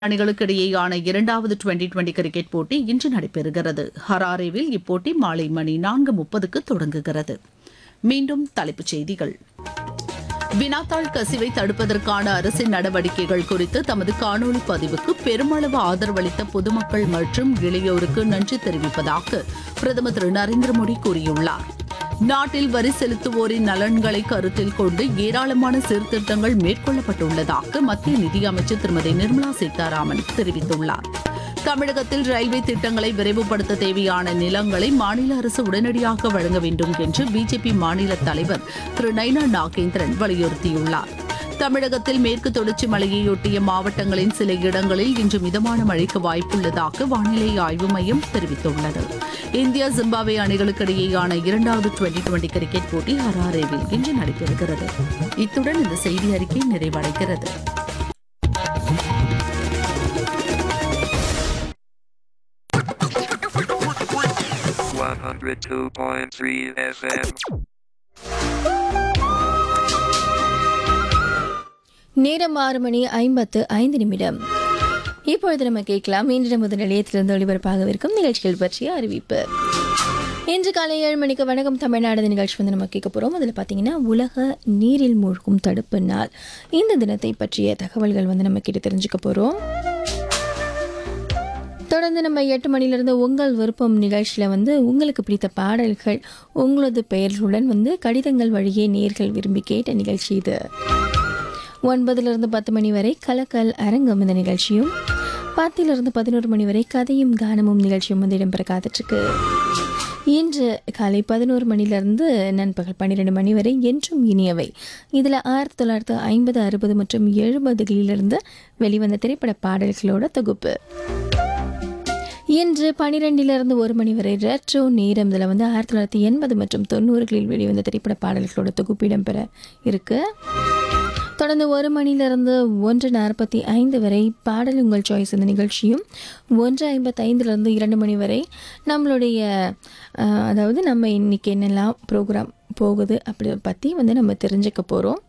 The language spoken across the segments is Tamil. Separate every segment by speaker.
Speaker 1: அணிகளுக்கு இடையேயான இரண்டாவது டுவெண்டி டுவெண்டி கிரிக்கெட் போட்டி இன்று நடைபெறுகிறது ஹராரேவில் இப்போட்டி மாலை மணி நான்கு முப்பதுக்கு தொடங்குகிறது மீண்டும் தலைப்புச் செய்திகள் வினாத்தாள் கசிவை தடுப்பதற்கான அரசின் நடவடிக்கைகள் குறித்து தமது காணொலி பதிவுக்கு பெருமளவு ஆதரவளித்த பொதுமக்கள் மற்றும் இளையோருக்கு நன்றி தெரிவிப்பதாக பிரதமர் திரு நரேந்திர மோடி கூறியுள்ளார் நாட்டில் வரி செலுத்துவோரின் நலன்களை கருத்தில் கொண்டு ஏராளமான சீர்திருத்தங்கள் மேற்கொள்ளப்பட்டுள்ளதாக மத்திய நிதியமைச்சர் திருமதி நிர்மலா சீதாராமன் தெரிவித்துள்ளார் தமிழகத்தில் ரயில்வே திட்டங்களை விரைவுபடுத்த தேவையான நிலங்களை மாநில அரசு உடனடியாக வழங்க வேண்டும் என்று பிஜேபி மாநில தலைவர் திரு நைனா நாகேந்திரன் வலியுறுத்தியுள்ளார் தமிழகத்தில் மேற்கு தொடர்ச்சி மலையையொட்டிய மாவட்டங்களின் சில இடங்களில் இன்று மிதமான மழைக்கு வாய்ப்புள்ளதாக வானிலை ஆய்வு மையம் தெரிவித்துள்ளது இந்தியா ஜிம்பாப்வே அணிகளுக்கு இடையேயான இரண்டாவது டுவெண்டி டுவெண்டி கிரிக்கெட் போட்டி ஹராரேவில் இன்று நடைபெறுகிறது இத்துடன் இந்த செய்தி அறிக்கை நிறைவடைகிறது
Speaker 2: 102.3 FM.
Speaker 3: நேரம் ஆறு மணி ஐம்பத்து ஐந்து நிமிடம் இப்பொழுது நம்ம கேட்கலாம் இன்று முதல் நிலையத்திலிருந்து ஒளிபரப்பாகவிருக்கும் நிகழ்ச்சிகள் பற்றிய அறிவிப்பு இன்று காலை ஏழு மணிக்கு வணக்கம் தமிழ்நாடு நிகழ்ச்சி வந்து நம்ம கேட்க போகிறோம் அதில் பார்த்தீங்கன்னா உலக நீரில் மூழ்கும் தடுப்பு நாள் இந்த தினத்தை பற்றிய தகவல்கள் வந்து நம்ம கேட்டு தெரிஞ்சுக்க போகிறோம் தொடர்ந்து நம்ம எட்டு மணிலிருந்து உங்கள் விருப்பம் நிகழ்ச்சியில் வந்து உங்களுக்கு பிடித்த பாடல்கள் உங்களது பெயர்களுடன் வந்து கடிதங்கள் வழியே நேர்கள் விரும்பி கேட்ட நிகழ்ச்சி இது ஒன்பதிலிருந்து பத்து மணி வரை கலக்கல் அரங்கம் இந்த நிகழ்ச்சியும் பத்திலிருந்து பதினோரு மணி வரை கதையும் கானமும் நிகழ்ச்சியும் வந்து இடம்பெற காத்துட்ருக்கு இன்று காலை பதினோரு மணிலிருந்து நண்பகல் பன்னிரெண்டு மணி வரை என்றும் இனியவை இதில் ஆயிரத்தி தொள்ளாயிரத்து ஐம்பது அறுபது மற்றும் எழுபதுகளிலிருந்து வெளிவந்த திரைப்பட பாடல்களோட தொகுப்பு இன்று பனிரெண்டிலிருந்து ஒரு மணி வரை ரெட்ரோ நேரம் இதில் வந்து ஆயிரத்தி தொள்ளாயிரத்தி எண்பது மற்றும் தொண்ணூறுகளில் வெளிவந்த திரைப்பட பாடல்களோட தொகுப்பு இடம்பெற இருக்கு தொடர்ந்து ஒரு மணிலிருந்து ஒன்று நாற்பத்தி ஐந்து வரை பாடல் உங்கள் சாய்ஸ் இந்த நிகழ்ச்சியும் ஒன்று ஐம்பத்தைந்துலேருந்து இரண்டு மணி வரை நம்மளுடைய அஹ், அதாவது நம்ம இன்னைக்கு என்னெல்லாம் ப்ரோக்ராம் போகுது அப்படி பற்றி வந்து நம்ம தெரிஞ்சுக்க போகிறோம்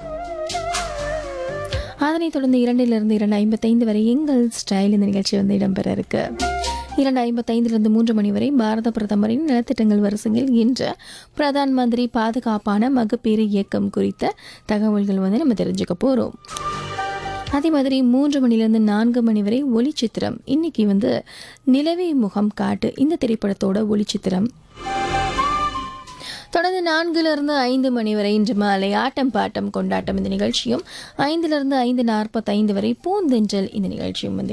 Speaker 3: அதனைத் தொடர்ந்து இரண்டிலிருந்து இரண்டு ஐம்பத்தைந்து வரை எங்கள் ஸ்டைல் இந்த நிகழ்ச்சி வந்து இடம்பெற இருக்கு இரண்டு ஐம்பத்தைந்திலிருந்து மூன்று மணி வரை பாரத பிரதமரின் நலத்திட்டங்கள் வரிசையில் இன்று பிரதான் மந்திரி பாதுகாப்பான மகப்பேறு இயக்கம் குறித்த தகவல்கள் வந்து நம்ம தெரிஞ்சுக்க போகிறோம் அதே மாதிரி மூன்று மணிலேருந்து நான்கு மணி வரை ஒளிச்சித்திரம் இன்னைக்கு வந்து நிலவே முகம் காட்டு இந்த திரைப்படத்தோட ஒளிச்சித்திரம் தொடர்ந்து நான்கிலிருந்து ஐந்து மணி வரை இன்று மாலை ஆட்டம் பாட்டம் கொண்டாட்டம் இந்த நிகழ்ச்சியும் ஐந்திலிருந்து ஐந்து நாற்பத்தைந்து வரை பூந்தென்றல் இந்த நிகழ்ச்சியும் வந்து